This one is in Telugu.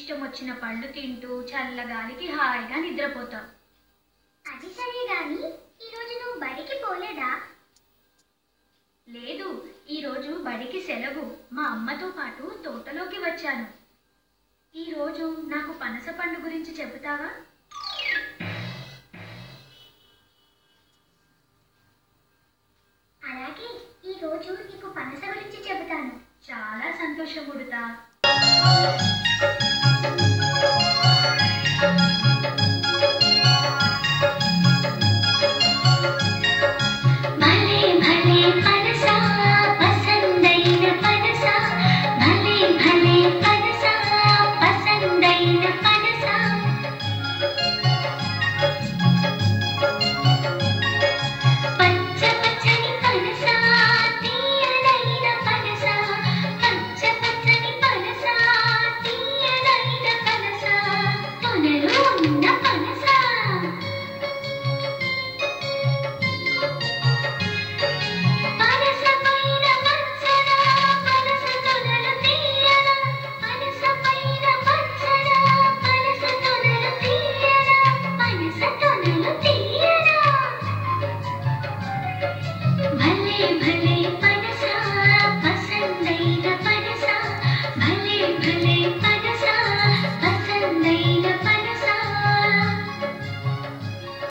ఇష్టం వచ్చిన పళ్ళు తింటూ చల్లగాలికి హాయిగా నిద్రపోతావు అది సరే గాని ఈరోజు నువ్వు బడికి పోలేదా లేదు ఈరోజు బడికి సెలవు మా అమ్మతో పాటు తోటలోకి వచ్చాను ఈరోజు నాకు పనస పండు గురించి చెబుతావా అలాగే ఈ రోజు నీకు పనస గురించి చెబుతాను చాలా సంతోషం ఉడతా